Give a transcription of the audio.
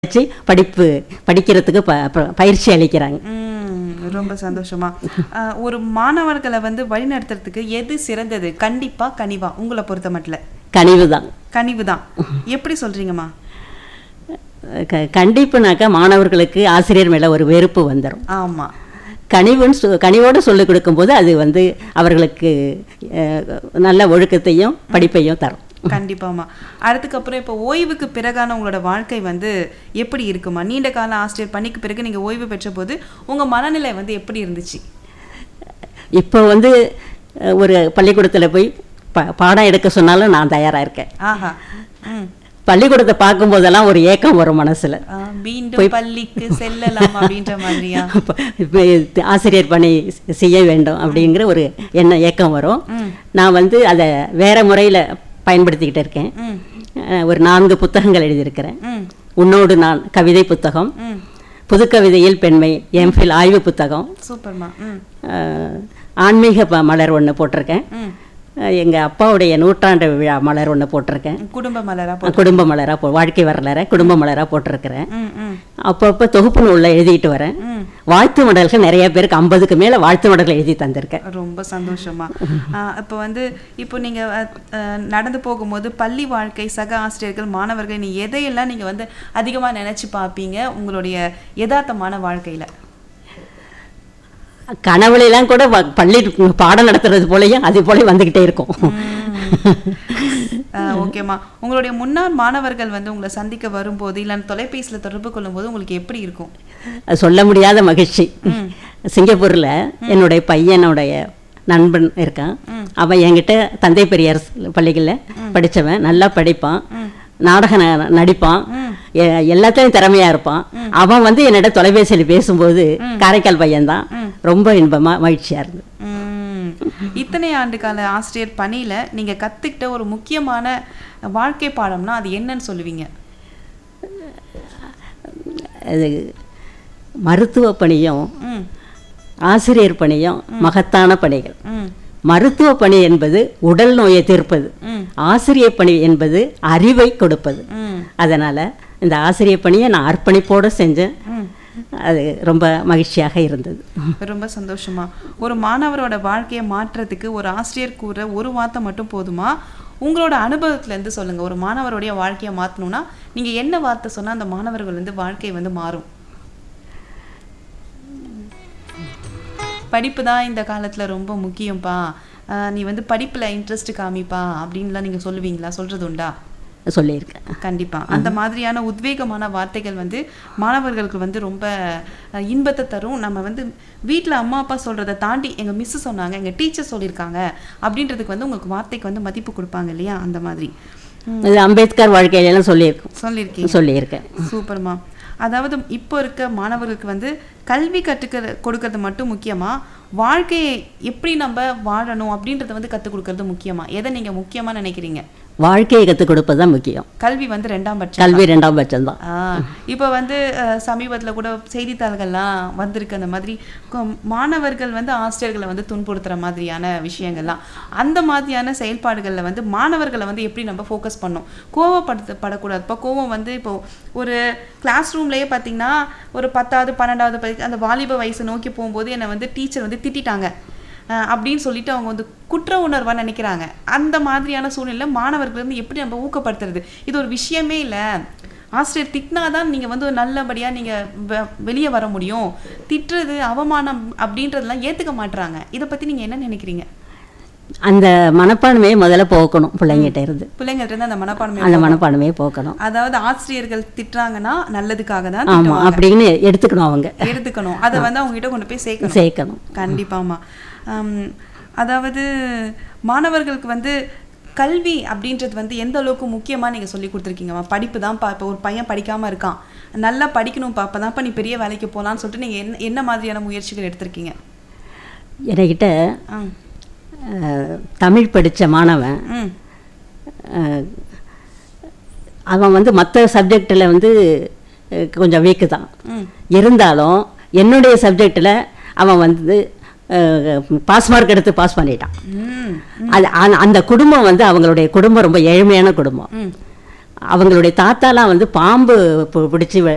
வச்சு படிப்பு படிக்கிறதுக்கு ப ப- பயிற்சி அளிக்கிறாங்க ம், ரொம்ப சந்தோஷமா அஹ், ஒரு மாணவர்களை வந்து வழிநடத்துறதுக்கு எது சிறந்தது கண்டிப்பா கனிவா உங்களை பொறுத்த மட்டும் கனிவு தான் கனிவு தான் எப்படி சொல்றீங்கம்மா க கண்டிப்புனாக்கா மாணவர்களுக்கு ஆசிரியர் மேலே ஒரு வெறுப்பு வந்துடும் ஆமா கனிவுன்னு சொ கனிவோடு சொல்லிக் கொடுக்கும்போது அது வந்து அவர்களுக்கு அஹ், நல்ல ஒழுக்கத்தையும் படிப்பையும் தரும் கண்டிப்பாம்மா அதுக்கப்புறம் இப்போ ஓய்வுக்கு பிறகான உங்களோட வாழ்க்கை வந்து எப்படி இருக்குமா நீண்ட கால ஆசிரியர் பணிக்கு பிறகு நீங்க ஓய்வு பெற்ற போது உங்க மனநிலை வந்து எப்படி இருந்துச்சு இப்போ வந்து அஹ், ஒரு பள்ளிக்கூடத்தில் போய் ப பாடம் எடுக்க சொன்னாலும் நான் தயாராக இருக்கேன் ஆஹா ம் பள்ளிக்கூடத்தை பார்க்கும்போதெல்லாம் ஒரு ஏக்கம் வரும் மனசில் ஆ, மீண்டும் பள்ளிக்கு செல்லலாம் அப்படின்ற மாதிரியா இப்போ ஆசிரியர் பணி செய்ய வேண்டும் அப்படிங்கிற ஒரு எண்ண ஏக்கம் வரும் ம் நான் வந்து அதை வேற முறையில் பயன்படுத்திக்கிட்டு இருக்கேன் ம் அஹ், ஒரு நான்கு புத்தகங்கள் எழுதியிருக்கிறேன் ம் உன்னோடு நான் கவிதை புத்தகம் ம் புதுக்கவிதையில் பெண்மை எம்ஃபில் ஆய்வு புத்தகம் சூப்பர்மா ம் அஹ், ஆன்மீக ப- மலர் ஒன்று போட்டிருக்கேன் ம் எங்கள் அப்பாவுடைய நூற்றாண்டு விழா மலர் ஒன்று போட்டிருக்கேன் குடும்ப மலரா போ அஹ், குடும்ப மலராக போ வாழ்க்கை வரலாற குடும்ப மலராக போட்டிருக்கிறேன் ம் ம் அப்பப்போ தொகுப்பு நூலில் எழுதிட்டு வரேன் ம் வாழ்த்து மடல்கள் நிறைய பேருக்கு ஐம்பதுக்கு மேலே வாழ்த்து மடல்கள் எழுதி தந்திருக்கேன் ரொம்ப சந்தோஷமா ஆஹ் இப்போ வந்து இப்போ நீங்க அஹ், அஹ், நடந்து போகும்போது பள்ளி வாழ்க்கை சக ஆசிரியர்கள் மாணவர்கள் நீ எதையெல்லாம் நீங்க வந்து அதிகமா நினைச்சு பார்ப்பீங்க உங்களுடைய யதார்த்தமான வாழ்க்கையில கனவுலாம் கூட வ- பள்ளி பாடம் நடத்துறது போலயும் அது போல வந்துக்கிட்டே இருக்கும் ஆஹ் ஓகேம்மா உங்களுடைய முன்னாள் மாணவர்கள் வந்து உங்களை சந்திக்க வரும்போது இல்லை தொலைபேசியில தொடர்பு கொள்ளும்போது உங்களுக்கு எப்படி இருக்கும் அது சொல்ல முடியாத மகிழ்ச்சி சிங்கப்பூர்ல என்னுடைய பையனுடைய நண்பன் இருக்கான் அவன் என்கிட்ட தந்தை பெரியார் பள்ளிகளில் படிச்சவன் நல்லா படிப்பான் நாடக ந- நடிப்பான் எ- எல்லாத்துலயும் திறமையா இருப்பான் அவன் வந்து என்னிட தொலைபேசியில் பேசும்போது காரைக்கால் பையன்தான் ரொம்ப இன்பமா மகிழ்ச்சியா இருந்தது உம். இத்தனை ஆண்டு கால ஆசிரியர் பணியில நீங்க கத்துக்கிட்ட ஒரு முக்கியமான வாழ்க்கை பாடம்னா அது என்னன்னு சொல்லுவீங்க அது மருத்துவ பணியும் ம் ஆசிரியர் பணியும் மகத்தான பணிகள் ம் மருத்துவ பணி என்பது உடல் நோயை தீர்ப்பது ம் ஆசிரியர் பணி என்பது அறிவை கொடுப்பது ம் அதனால இந்த ஆசிரியர் பணியை நான் அர்ப்பணிப்போடு செஞ்சேன் ம் அது ரொம்ப மகிழ்ச்சியாக இருந்தது ரொம்ப சந்தோஷமா ஒரு மாணவரோட வாழ்க்கையை மாற்றுறதுக்கு ஒரு ஆசிரியர் கூற ஒரு வார்த்தை மட்டும் போதுமா உங்களோட அனுபவத்துல இருந்து சொல்லுங்க ஒரு மாணவருடைய வாழ்க்கையை மாத்தணும்னா நீங்க என்ன வார்த்தை சொன்னா அந்த மாணவர்கள் வந்து வாழ்க்கை வந்து மாறும் படிப்பு தான் இந்த காலத்துல ரொம்ப முக்கியம்ப்பா ஆஹ் நீ வந்து படிப்புல இன்ட்ரெஸ்ட் காமிப்பா அப்படின்லாம் நீங்க சொல்லுவீங்களா சொல்றது உண்டா சொல்லியிருக்கேன் கண்டிப்பா அந்த மாதிரியான உத்வேகமான வார்த்தைகள் வந்து மாணவர்களுக்கு வந்து ரொம்ப அஹ், இன்பத்தை தரும் நம்ம வந்து வீட்ல அம்மா அப்பா சொல்றதை தாண்டி எங்க மிஸ் சொன்னாங்க எங்க டீச்சர் சொல்லியிருக்காங்க அப்படின்றதுக்கு வந்து உங்களுக்கு வார்த்தைக்கு வந்து மதிப்பு கொடுப்பாங்க இல்லையா அந்த மாதிரி ம், இது அம்பேத்கர் வாழ்க்கையிலலாம் சொல்லியிருக்கோம் சொல்லியிருக்கீங்க சொல்லியிருக்கேன் சூப்பர்மா அதாவது இப்போ இருக்க மாணவர்களுக்கு வந்து கல்வி கற்றுக்க கொடுக்கறது மட்டும் முக்கியமா வாழ்க்கையை எப்படி நம்ம வாழணும் அப்படின்றத வந்து கற்றுக் கொடுக்கறது முக்கியமா எதை நீங்க முக்கியமா நினைக்கிறீங்க வாழ்க்கையை கற்றுக் கொடுப்பது தான் முக்கியம் கல்வி வந்து ரெண்டாம் பட்சம் கல்வி ரெண்டாம் பட்சம் தான் ஆ இப்போ வந்து அஹ், சமீபத்துல கூட செய்தித்தாள்கள்லாம் வந்திருக்கு அந்த மாதிரி கொ- மாணவர்கள் வந்து ஆசிரியர்களை வந்து துன்புறுத்துற மாதிரியான விஷயங்கள்லாம் அந்த மாதிரியான செயல்பாடுகளில் வந்து மாணவர்களை வந்து எப்படி நம்ம ஃபோக்கஸ் பண்ணோம் கோவப்படுத்த படக்கூடாது இப்போ கோவம் வந்து இப்போ ஒரு கிளாஸ் ரூம்லயே பார்த்தீங்கன்னா ஒரு பத்தாவது பன்னெண்டாவது படி அந்த வாலிப வயசை நோக்கி போகும்போது என்னை வந்து டீச்சர் வந்து திட்டிட்டாங்க அஹ் அப்படின்னு சொல்லிட்டு அவங்க வந்து குற்ற உணர்வா நினைக்கிறாங்க அந்த மாதிரியான சூழ்நிலை மாணவர்கள் வந்து எப்படி நம்ம ஊக்கப்படுத்துறது இது ஒரு விஷயமே இல்ல ஆசிரியர் திட்டினாதான் நீங்க வந்து ஒரு நல்லபடியா நீங்க வெ- வெளியே வர முடியும் திட்டுறது அவமானம் அப்படின்றதெல்லாம் ஏத்துக்க மாட்றாங்க இதை பத்தி நீங்க என்ன நினைக்கிறீங்க அந்த மனப்பான்மையை முதல்ல போக்கணும் பிள்ளைங்கிட்ட இருந்து பிள்ளைங்கள்ட்ட இருந்து அந்த மனப்பான்மை அந்த மனப்பான்மையை போக்கணும் அதாவது ஆசிரியர்கள் திட்டுறாங்கன்னா நல்லதுக்காக தான் ஆமா திட்டுவாங்க. அப்படின்னு எடுத்துக்கணும் அவங்க எடுத்துக்கணும் அதை வந்து அவங்க கிட்ட கொண்டு போய் சேர்க்கணும் சேர்க்கணும் கண்டிப்பாம்மா ஆம், அதாவது மாணவர்களுக்கு வந்து கல்வி அப்படின்றது வந்து எந்த அளவுக்கு முக்கியமா நீங்க சொல்லி கொடுத்துருக்கீங்கம்மா படிப்பு தான்ப்பா இப்போ ஒரு பையன் படிக்காம இருக்கான் நல்லா படிக்கணும்ப்பா அப்பதான்ப்பா நீ பெரிய வேலைக்கு போகலான்னு சொல்லிட்டு நீங்க என்ன என்ன மாதிரியான முயற்சிகள் எடுத்திருக்கீங்க என்கிட்ட ஆ அஹ், தமிழ் படிச்ச மாணவன் ம் அஹ், அவன் வந்து மற்ற சப்ஜெக்டில் வந்து அஹ், கொஞ்சம் வீக்கு தான் ம் இருந்தாலும் என்னுடைய சப்ஜெக்டில் அவன் வந்து பாஸ் மார்க் எடுத்து பாஸ் பண்ணிட்டான் ம் அது அந்த- அந்த குடும்பம் வந்து அவங்களுடைய குடும்பம் ரொம்ப ஏழ்மையான குடும்பம் ம் அவங்களுடைய தாத்தாலாம் வந்து பாம்பு பு- பிடிச்சி